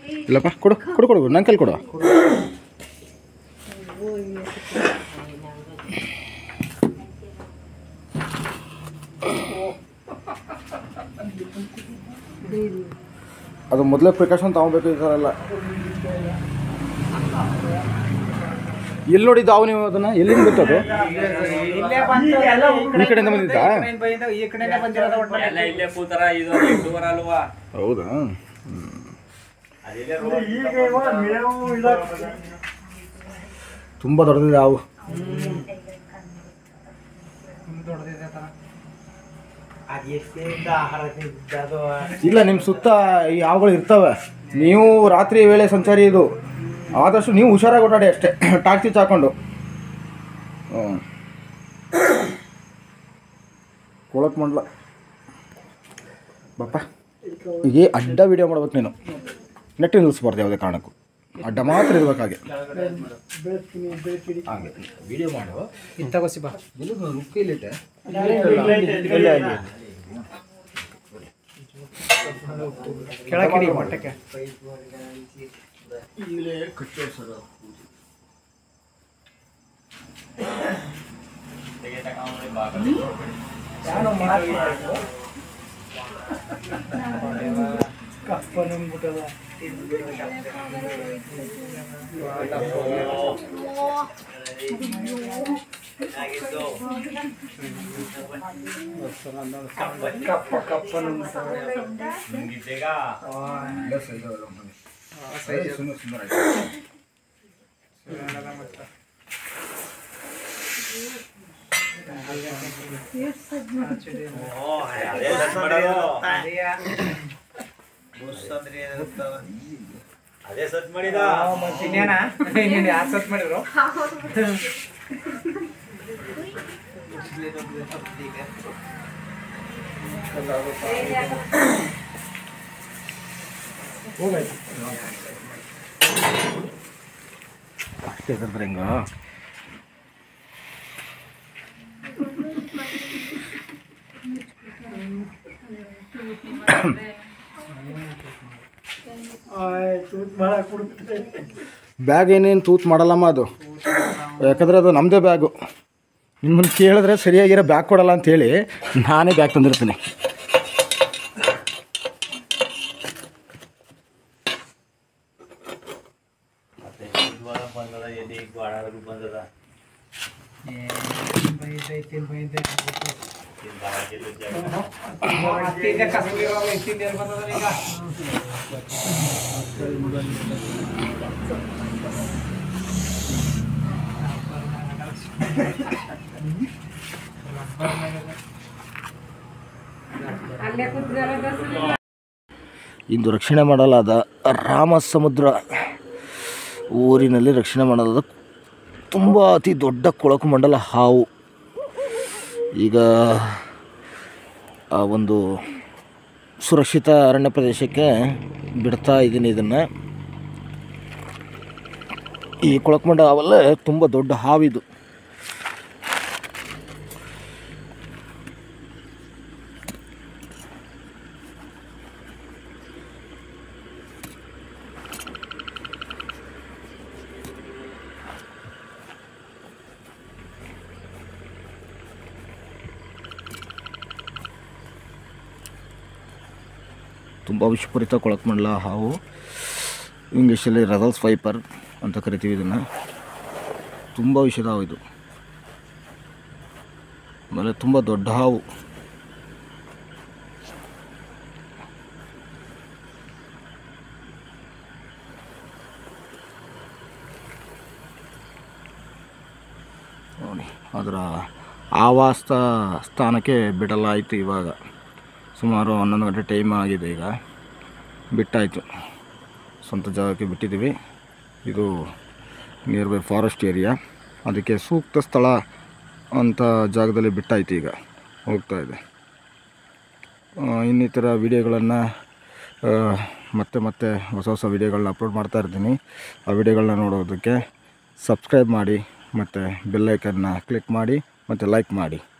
ಇಲ್ಲಪ್ಪ ಕೊಡು ಕೊಡು ಕೊಡು ನನ್ನ ಕೈಲಿ ಕೊಡು ಅದು ಮೊದಲೇ ಪ್ರಿಕಾಷನ್ ತಗೊಬೇಕು ಈ ಥರ ಎಲ್ಲ ಎಲ್ಲಿ ನೋಡಿದ್ದು ಅವು ನೀವು ಅದನ್ನ ಎಲ್ಲಿಂದ ಬಿತ್ತದು ಇಲ್ಲೇ ಬಂತು ಎಲ್ಲ ಈ ಕಡೆಯಿಂದ ಬಂದಿದ್ದಾ? ಈ ಕಡೆಯಿಂದ ಬಂದಿದ್ದು, ಈ ಕಡೆಯಿಂದ ಬಂದಿರೋದು ಒಟ್ಟು. ಎಲ್ಲ ಇಲ್ಲೇ ಕೂತಾರ ಇದು ಯೂಟ್ಯೂಬರ್ ಅಲ್ವಾ ಹೌದಾ ಅದಿಲ್ಲೇ ರೋಡ್ ತುಂಬ ದೊಡ್ಡದಿದೆ ಅವು ಹ್ಮ್, ದೊಡ್ಡದಿದೆ ಆ ಥರ. ಅದ್ ಎಷ್ಟಿಂದ ಆಹಾರ ತಿಂದಿದ್ದು ಅದು ಇಲ್ಲ ನಿಮ್ಮ ಸುತ್ತ ಈ ಹಾವುಗಳು ಇರ್ತವೆ ನೀವು ರಾತ್ರಿ ವೇಳೆ ಸಂಚಾರಿ ಇದು ಆದಷ್ಟು ನೀವು ಹುಷಾರಾಗಿ ಓಡಾಡಿ ಅಷ್ಟೇ ಟಾಕ್ಸಿ ಹಾಕೊಂಡು ಹ್ಞೂ ಕೊಳಕ್ ಮಂಡಲ ಬಾಪ ಈಗ ಅಡ್ಡ ವಿಡಿಯೋ ಮಾಡ್ಬೇಕು ನೀನು ನೆಟ್ಟಿ ನಿಲ್ಲಿಸ್ಬಾರ್ದು ಯಾವುದೇ ಕಾರಣಕ್ಕೂ ಅಡ್ಡ ಮಾತ್ರ ಇರ್ಬೇಕಾಗೆ ಹಾಗೆ ವಿಡಿಯೋ ಮಾಡು ಇದು ತಗೋಸಿ ಬಾ ರುಕ್ಕಿಲಿಟ್ಟೆ ಕೆಳಗಿಡಿ ಮಟ್ಟಕ್ಕೆ ನಿಂಗಿದ್ದೇಗ ಓ ಅದೇ ಸಟ್ ಮಾಡೋದು ಬುಸ್ ಅಂದ್ರೆ ಏನಿರುತ್ತವ? ಅದೇ ಸಟ್ ಮಾಡಿದ ಇನ್ನೇನಾ ಇನ್ನೇನು ಯಾರು ಸತ್ ಮಾಡಿದ್ರು ಅಷ್ಟೇ ಕರೆದ್ರೆ ಹೆಂಗ ಬ್ಯಾಗ್ ಏನೇನು ತೂತ್ ಮಾಡಲ್ಲಮ್ಮ ಅದು ಯಾಕಂದರೆ ಅದು ನಮ್ಮದೇ ಬ್ಯಾಗು ನಿಮ್ಮನ್ನು ಕೇಳಿದ್ರೆ ಸರಿಯಾಗಿರೋ ಬ್ಯಾಗ್ ಕೊಡಲ್ಲ ಅಂತೇಳಿ ನಾನೇ ಬ್ಯಾಗ್ ತಂದಿರ್ತೀನಿ ಮತ್ತೆ ಇದ್ವಾಗ ಬಂದದ ಎಲ್ಲಿ ಗಾಡಾದ್ರು ಬಂದದ ತಿಂದಾಗಿಲ್ಲ ಜಾಗ ಇಂದು ರಕ್ಷಣೆ ಮಾಡಲಾದ ರಾಮ ಸಮುದ್ರ ಊರಿನಲ್ಲಿ ರಕ್ಷಣೆ ಮಾಡಲಾದ ತುಂಬ ಅತಿ ದೊಡ್ಡ ಕೊಳಕು ಮಂಡಲ ಹಾವು ಈಗ ಆ ಒಂದು ಸುರಕ್ಷಿತ ಅರಣ್ಯ ಪ್ರದೇಶಕ್ಕೆ ಬಿಡ್ತಾ ಇದ್ದೀನಿ ಇದನ್ನು ಈ ಕೊಳಕುಮಂಡ ಹಾವಲ್ಲೇ ತುಂಬ ದೊಡ್ಡ ಹಾವಿದು ತುಂಬ ವಿಷಪೂರಿತ ಕೊಳಕುಮಂಡಲ ಹಾವು ಇಂಗ್ಲೀಷಲ್ಲಿ ರದಲ್ಸ್ ವೈಪರ್ ಅಂತ ಕರಿತೀವಿ ಇದನ್ನು ತುಂಬ ವಿಷದ ಹಾವು ಇದು ಆಮೇಲೆ ತುಂಬ ದೊಡ್ಡ ಹಾವು ನೋಡಿ ಅದರ ಆವಾಸ ಸ್ಥಾನಕ್ಕೆ ಬಿಡಲಾಯಿತು ಇವಾಗ ಸುಮಾರು ಹನ್ನೊಂದು ಗಂಟೆ ಟೈಮ್ ಆಗಿದೆ ಈಗ ಬಿಟ್ಟಾಯಿತು ಸ್ವಂತ ಜಾಗಕ್ಕೆ ಬಿಟ್ಟಿದ್ದೀವಿ ಇದು ನಿಯರ್ ಬೈ ಫಾರೆಸ್ಟ್ ಏರಿಯಾ ಅದಕ್ಕೆ ಸೂಕ್ತ ಸ್ಥಳ ಅಂತ ಜಾಗದಲ್ಲಿ ಬಿಟ್ಟಾಯಿತು ಈಗ ಹೋಗ್ತಾ ಇದೆ ಆ, ಇನ್ನಿತರ ವಿಡಿಯೋಗಳನ್ನು ಮತ್ತೆ ಮತ್ತೆ ಹೊಸ ಹೊಸ ವಿಡಿಯೋಗಳನ್ನ ಅಪ್ಲೋಡ್ ಮಾಡ್ತಾ ಇರ್ತೀನಿ ಆ ವಿಡಿಯೋಗಳನ್ನ ನೋಡೋದಕ್ಕೆ ಸಬ್ಸ್ಕ್ರೈಬ್ ಮಾಡಿ ಮತ್ತು ಬೆಲ್ಲೈಕನ್ನ ಕ್ಲಿಕ್ ಮಾಡಿ ಮತ್ತು ಲೈಕ್ ಮಾಡಿ